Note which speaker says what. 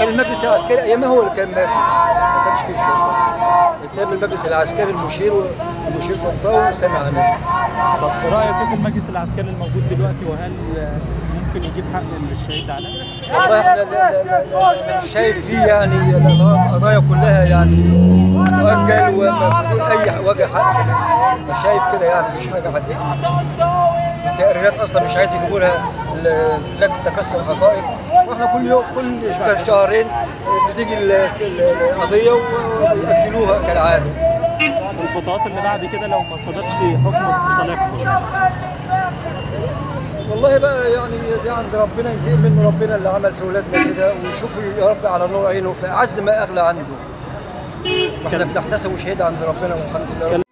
Speaker 1: كان المجلس العسكري ايامها هو اللي كان ماسك ما كانش فيه شرطه تم المجلس العسكري المشير والمشير طنطاوي وسامع امين
Speaker 2: طب رايك ايه في المجلس العسكري الموجود دلوقتي وهل آه، ممكن يجيب حق الشهيد علاء؟
Speaker 1: والله احنا لا لا لا لا احنا مش شايف فيه يعني القضايا كلها يعني بتؤجل وبدون اي وجه حق مش شايف كده يعني مفيش حاجه هتيجي التقريرات اصلا مش عايز يجيبوا لها ل- لجنه تكسر الحقائق واحنا كل يوم كل شهرين بتيجي ال- ال- القضيه ويأجلوها كالعاده
Speaker 2: الخطوات اللي بعد كده لو ما صدرش حكم في صالحكم
Speaker 1: والله بقى يعني دي عند ربنا ينتقم منه ربنا اللي عمل في ولادنا كده ويشوف يا رب على نور عينه في اعز ما اغلى عنده واحنا بنحتسبه شهيد عند ربنا والحمد لله رب